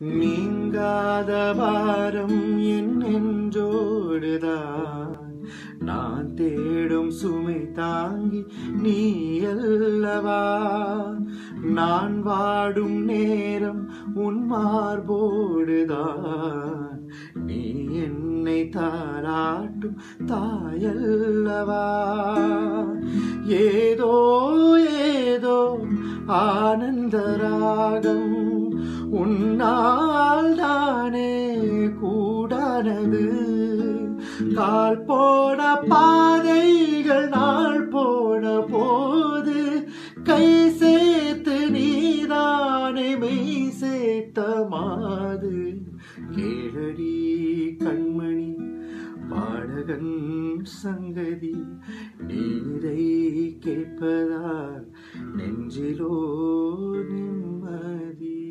நீங்காத வாரம் என் நெஞ்சோடுதான் நான் தேடும் சுமை தாங்கி நீ அல்லவா நான் வாடும் நேரம் உன் மார்போடுதான் நீ என்னை தாராட்டும் தாயல்லவா ஏதோ ஏதோ ஆனந்த ராகம் உன்னால் தானே கூடானது கால் போன பாதைகள் நாள் போன போது கை சேர்த்து நீதானே மெய் சேர்த்த மாது கேளடி கண்மணி பாடகன் சங்கதி நீரை கேட்பதால் நெஞ்சிலோ நிம்மதி